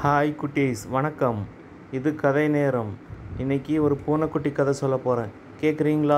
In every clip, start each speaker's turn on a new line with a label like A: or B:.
A: hi குட்டீஸ் வணக்கம் இது கதை நேரம் இன்னைக்கு ஒரு பூனைக்குட்டி கதை சொல்ல போகிறேன் கேட்குறீங்களா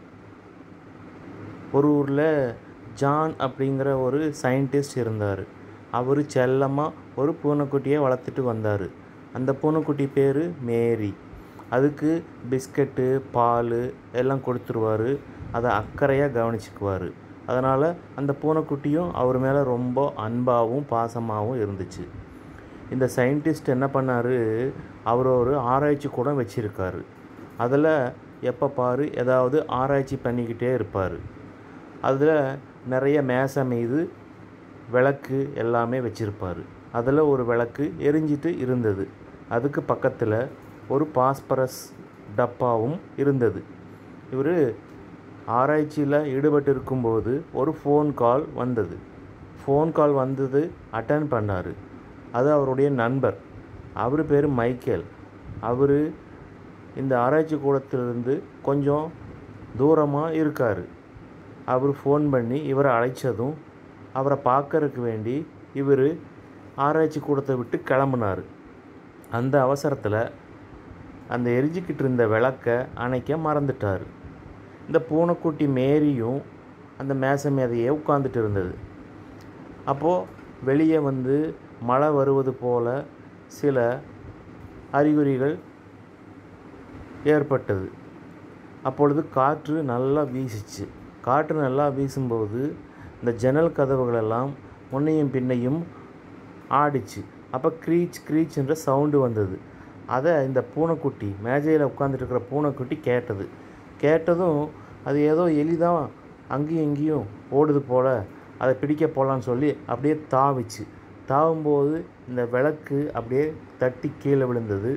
A: ஒரு ஊரில் ஜான் அப்படிங்கிற ஒரு சயின்டிஸ்ட் இருந்தார் அவர் செல்லமாக ஒரு பூனைக்குட்டியை வளர்த்துட்டு வந்தார் அந்த பூனைக்குட்டி பேர் மேரி அதுக்கு பிஸ்கட்டு பால் எல்லாம் கொடுத்துருவாரு அதை அக்கறையாக கவனிச்சுக்குவார் அதனால் அந்த பூனைக்குட்டியும் அவர் மேலே ரொம்ப அன்பாகவும் பாசமாகவும் இருந்துச்சு இந்த சயின்டிஸ்ட் என்ன பண்ணார் அவர் ஒரு ஆராய்ச்சி கூட வச்சுருக்காரு அதில் எப்போ பாரு ஏதாவது ஆராய்ச்சி பண்ணிக்கிட்டே இருப்பார் அதில் நிறைய மேசை மீது விளக்கு எல்லாமே வச்சுருப்பார் அதில் ஒரு விளக்கு எரிஞ்சிட்டு இருந்தது அதுக்கு பக்கத்தில் ஒரு பாஸ்பரஸ் டப்பாவும் இருந்தது இவர் ஆராய்ச்சியில் ஈடுபட்டு இருக்கும்போது ஒரு ஃபோன் கால் வந்தது ஃபோன் கால் வந்தது அட்டன் பண்ணார் அது அவருடைய நண்பர் அவர் பேர் மைக்கேல் அவர் இந்த ஆராய்ச்சி கூடத்திலிருந்து கொஞ்சம் தூரமாக இருக்கார் அவர் ஃபோன் பண்ணி இவரை அழைச்சதும் அவரை பார்க்கறதுக்கு வேண்டி இவர் ஆராய்ச்சி கூடத்தை விட்டு கிளம்புனார் அந்த அவசரத்தில் அந்த எரிஞ்சிக்கிட்டு இருந்த விளக்கை அணைக்க மறந்துட்டார் இந்த பூனைக்குட்டி மேரியும் அந்த மேசை மேதையே உட்காந்துட்டு இருந்தது அப்போது வெளியே வந்து மழை வருவது போல சில அறிகுறிகள் ஏற்பட்டது அப்பொழுது காற்று நல்லா வீசிச்சு காற்று நல்லா வீசும்போது இந்த ஜன்னல் கதவுகளெல்லாம் முன்னையும் பின்னையும் ஆடிச்சு அப்போ க்ரீச் க்ரீச் என்ற சவுண்டு வந்தது அதை இந்த பூனைக்குட்டி மேஜையில் உட்காந்துட்டு இருக்கிற பூனைக்குட்டி கேட்டது கேட்டதும் அது ஏதோ எலிதான் அங்கேயும் இங்கேயும் ஓடுது போல் அதை பிடிக்க போகலான்னு சொல்லி அப்படியே தாவிச்சு தாவும்போது இந்த விளக்கு அப்படியே தட்டி கீழே விழுந்தது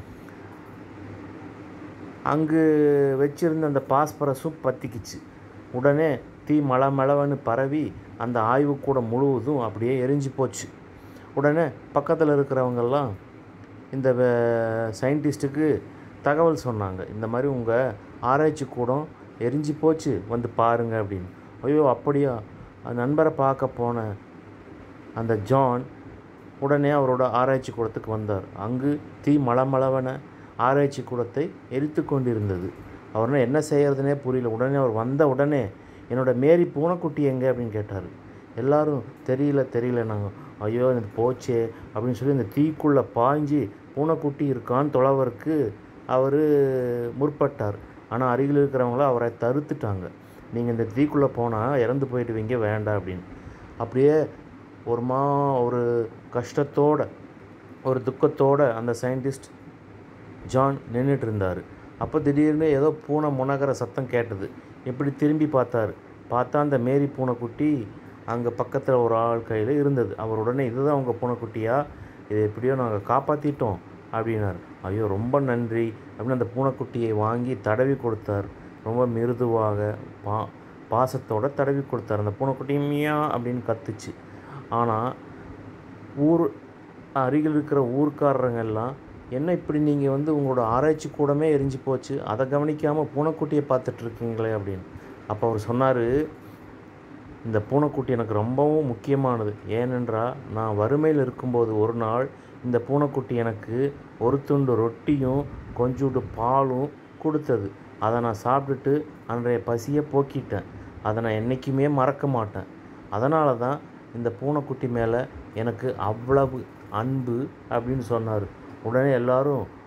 A: அங்கு வச்சிருந்த அந்த பாஸ்பரஸும் பற்றிக்கிச்சு உடனே தீ மழை மழவன்னு பரவி அந்த ஆய்வுக்கூடம் முழுவதும் அப்படியே எரிஞ்சு போச்சு உடனே பக்கத்தில் இருக்கிறவங்கெல்லாம் இந்த சயின்டிஸ்ட்டுக்கு தகவல் சொன்னாங்க இந்த மாதிரி உங்கள் ஆராய்ச்சி கூடம் எரிஞ்சு போச்சு வந்து பாருங்க அப்படின்னு ஐயோ அப்படியா நண்பரை பார்க்க போன அந்த ஜான் உடனே அவரோட ஆராய்ச்சி கூடத்துக்கு வந்தார் அங்கு தீ மளமளவன ஆராய்ச்சி கூடத்தை எரித்து கொண்டிருந்தது அவர்னா என்ன செய்யறதுனே புரியல உடனே அவர் வந்த உடனே என்னோட மேரி பூனைக்குட்டி எங்கே அப்படின்னு கேட்டார் எல்லாரும் தெரியல தெரியல நாங்கள் ஐயோ எனக்கு போச்சே அப்படின்னு சொல்லி இந்த தீக்குள்ளே பாய்ஞ்சி பூனைக்குட்டி இருக்கான்னு தொலைவருக்கு அவர் முற்பட்டார் ஆனால் அருகில் இருக்கிறவங்கள அவரை தடுத்துட்டாங்க நீங்கள் இந்த தீக்குள்ளே போனால் இறந்து போயிடுவீங்க வேண்டாம் அப்படின்னு அப்படியே ஒரு மா ஒரு கஷ்டத்தோட ஒரு துக்கத்தோட அந்த சயின்டிஸ்ட் ஜான் நின்றுட்டு இருந்தார் அப்போ திடீர்னு ஏதோ பூனை முனகிற சத்தம் கேட்டது இப்படி திரும்பி பார்த்தாரு பார்த்தா அந்த மேரி பூனைக்குட்டி அங்கே பக்கத்தில் ஒரு ஆள் கையில் இருந்தது அவர் உடனே இதுதான் உங்கள் பூனைக்குட்டியா இது எப்படியோ நாங்கள் காப்பாற்றிட்டோம் அப்படின்னார் ஐயோ ரொம்ப நன்றி அப்படின்னு அந்த பூனைக்குட்டியை வாங்கி தடவி கொடுத்தார் ரொம்ப மிருதுவாக பா பாசத்தோட தடவி கொடுத்தார் அந்த பூனைக்குட்டி மியா அப்படின்னு கத்துச்சு ஆனால் ஊர் அருகில் இருக்கிற ஊர்க்காரங்க எல்லாம் என்ன இப்படி நீங்கள் வந்து உங்களோட ஆராய்ச்சி கூடமே எரிஞ்சு போச்சு அதை கவனிக்காமல் பூனைக்குட்டியை பார்த்துட்ருக்கீங்களே அப்படின்னு அப்போ அவர் சொன்னார் இந்த பூனைக்குட்டி எனக்கு ரொம்பவும் முக்கியமானது ஏனென்றால் நான் வறுமையில் இருக்கும்போது ஒரு நாள் இந்த பூனைக்குட்டி எனக்கு ஒரு துண்டு ரொட்டியும் கொஞ்சோண்டு பாலும் கொடுத்தது அதை நான் சாப்பிட்டுட்டு அன்றைய பசியை போக்கிட்டேன் அதை நான் என்றைக்குமே மறக்க மாட்டேன் அதனால தான் இந்த பூனைக்குட்டி மேலே எனக்கு அவ்வளவு அன்பு அப்படின்னு சொன்னார் உடனே எல்லாரும்